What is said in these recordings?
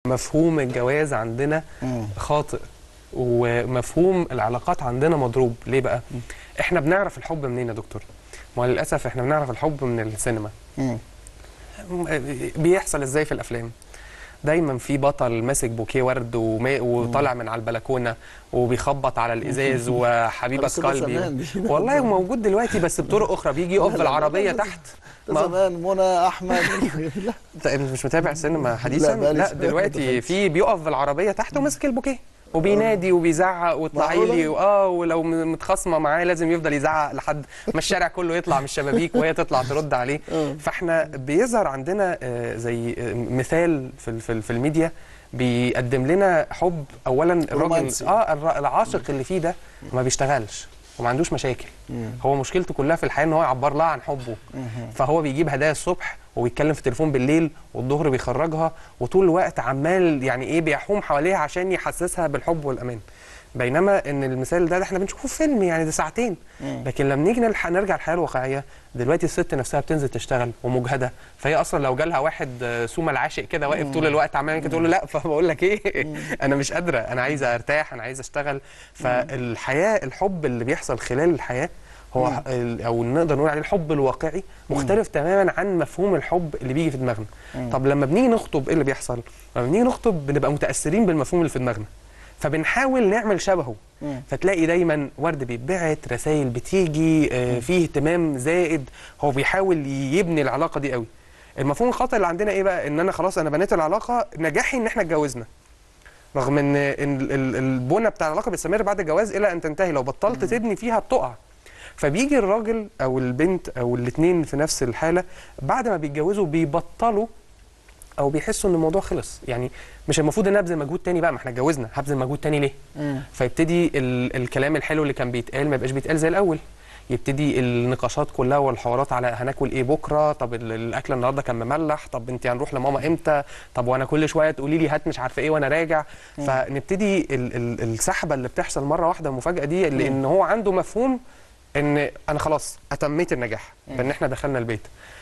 مفهوم الجواز عندنا مم. خاطئ ومفهوم العلاقات عندنا مضروب ليه بقى احنا بنعرف الحب منين يا دكتور ما هو للاسف احنا بنعرف الحب من السينما مم. بيحصل ازاي في الافلام دايما في بطل ماسك بوكيه ورد وما- وطالع من على البلكونه وبيخبط على الازاز وحبيبك بس ده قلبي زمان دي. والله موجود دلوقتي بس بطرق اخرى بيجي يقف لا، لا، بالعربيه لا، لا. تحت ده ما- زمان منى احمد لا انت أنت مش متابع السينما حديثا لا، بقالي لا سنة دلوقتي ما في بيقف بالعربيه تحت وماسك البوكيه وبينادي وبيزعق واطلعي معقولة؟ لي اه ولو م- متخاصمه معاه لازم يفضل يزعق لحد ما الشارع كله يطلع من الشبابيك وهي تطلع ترد عليه آه. فاحنا بيظهر عندنا آه، زي آه، مثال في ال- في ال- في الميديا بيقدم لنا حب اولا الراجل رومانسي. اه الر- العاشق اللي فيه ده ما بيشتغلش وما عندوش مشاكل مم. هو مشكلته كلها في الحياه ان هو يعبر لها عن حبه فهو بيجيب هدايا الصبح وبيتكلم في التليفون بالليل والظهر بيخرجها وطول الوقت عمال يعني ايه بيحوم حواليها عشان يحسسها بالحب والامان بينما ان المثال ده, ده احنا بنشوفه في فيلم يعني ده ساعتين لكن لما نيجي نلحق نرجع الحياه الواقعيه دلوقتي الست نفسها بتنزل تشتغل ومجهده فهي اصلا لو جالها واحد آه، سوما العاشق كده واقف طول الوقت عمال كده تقول له لا فبقول لك ايه انا مش قادره انا عايزه ارتاح انا عايزه اشتغل فالحياه الحب اللي بيحصل خلال الحياه هو ال- او نقدر نقول عليه الحب الواقعي مختلف تماما عن مفهوم الحب اللي بيجي في دماغنا طب لما بنيجي نخطب ايه اللي بيحصل لما بنيجي نخطب بنبقى متاثرين بالمفهوم اللي في دماغنا فبنحاول نعمل شبهه مم. فتلاقي دايما ورد بيتبعت رسائل بتيجي آه، فيه اهتمام زائد هو بيحاول يبني العلاقه دي قوي المفهوم الخاطئ اللي عندنا ايه بقى ان انا خلاص انا بنيت العلاقه نجاحي ان احنا اتجوزنا رغم ان إن ال- ال- البنى بتاع العلاقه بيستمر بعد الجواز الى ان تنتهي لو بطلت تبني فيها بتقع فبيجي الراجل او البنت او الاثنين في نفس الحاله بعد ما بيتجوزوا بيبطلوا او بيحسوا ان الموضوع خلص يعني مش المفروض ان أنا ابذل مجهود تاني بقى ما احنا اتجوزنا هبذل مجهود تاني ليه مم. فيبتدي ال الكلام الحلو اللي كان بيتقال ما يبقاش بيتقال زي الاول يبتدي النقاشات كلها والحوارات على هناكل ايه بكره طب ال- الاكل النهارده كان مملح طب انت هنروح لماما امتى طب وانا كل شويه تقولي لي هات مش عارفه ايه وانا راجع فنبتدي ال ال السحبه اللي بتحصل مره واحده المفاجاه دي لان هو عنده مفهوم ان انا خلاص اتميت النجاح بان احنا دخلنا البيت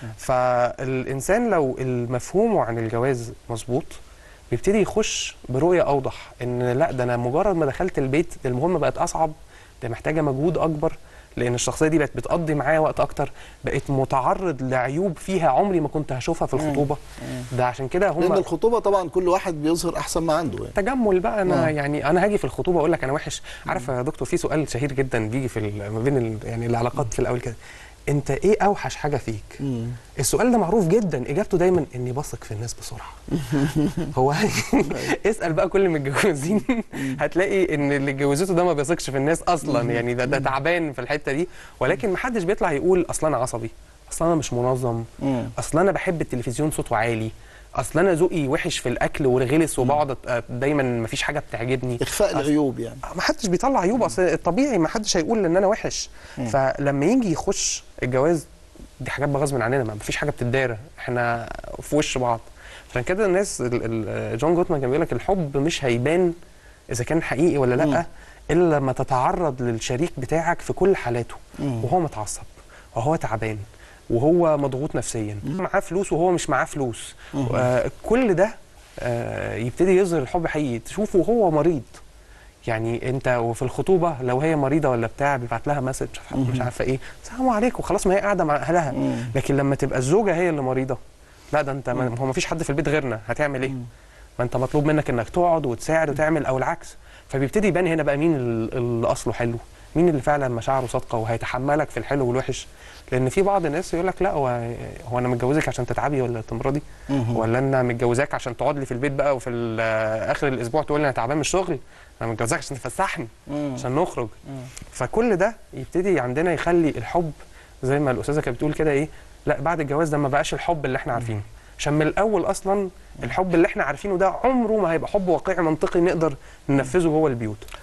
فالانسان لو المفهوم عن الجواز مظبوط بيبتدي يخش برؤيه اوضح ان لا ده انا مجرد ما دخلت البيت المهمه بقت اصعب ده محتاجه مجهود اكبر لان الشخصيه دي بقت بتقضي معايا وقت اكتر بقيت متعرض لعيوب فيها عمري ما كنت هشوفها في الخطوبه ده عشان كده لان هم الخطوبه طبعا كل واحد بيظهر احسن ما عنده يعني تجمل بقى انا آه. يعني انا هاجي في الخطوبه اقول لك انا وحش عارف يا دكتور في سؤال شهير جدا بيجي في ال- ما بين ال- يعني العلاقات في الاول كده انت ايه اوحش حاجه فيك مم. السؤال ده معروف جدا اجابته دايما اني بثق في الناس بسرعه هو اسال بقى كل المتجوزين هتلاقي ان اللي اتجوزته ده ما بيثقش في الناس اصلا يعني ده, ده تعبان في الحته دي ولكن ما حدش بيطلع يقول اصلا انا عصبي اصلا انا مش منظم مم. اصلا انا بحب التلفزيون صوته عالي اصلا انا ذوقي وحش في الاكل ورغلس وبقعد أت- دايما ما فيش حاجه بتعجبني اخفاء العيوب يعني ما حدش بيطلع عيوب اصل الطبيعي ما حدش هيقول ان انا وحش فلما يجي يخش الجواز دي حاجات بغصب عننا ما فيش حاجه بتدارى احنا في وش بعض عشان كده الناس ال- ال- جون جوتمان كان بيقول لك الحب مش هيبان اذا كان حقيقي ولا لا مم. الا لما تتعرض للشريك بتاعك في كل حالاته مم. وهو متعصب وهو تعبان وهو مضغوط نفسيا معاه فلوس وهو مش معاه فلوس آه كل ده آه يبتدي يظهر الحب حقيقي تشوفه وهو مريض يعني انت وفي الخطوبه لو هي مريضه ولا بتاع بيبعت لها مسج مش عارفه ايه السلام عليكم خلاص ما هي قاعده مع اهلها مم. لكن لما تبقى الزوجه هي اللي مريضه لا ده انت ما هو ما فيش حد في البيت غيرنا هتعمل ايه ما انت مطلوب منك انك تقعد وتساعد وتعمل او العكس فبيبتدي يبان هنا بقى مين ال- اللي اصله حلو مين اللي فعلا مشاعره صادقه وهيتحملك في الحلو والوحش لان في بعض الناس يقول لك لا هو هو انا متجوزك عشان تتعبي ولا تمرضي مهم. ولا انا متجوزاك عشان تقعد لي في البيت بقى وفي ال- اخر الاسبوع تقول لي انا تعبان من الشغل انا متجوزاك عشان تفسحني مم. عشان نخرج فكل ده يبتدي عندنا يخلي الحب زي ما الاستاذه كانت بتقول كده ايه لا بعد الجواز ده ما بقاش الحب اللي احنا عارفينه عشان من الاول اصلا الحب اللي احنا عارفينه ده عمره ما هيبقى حب واقعي منطقي نقدر ننفذه جوه البيوت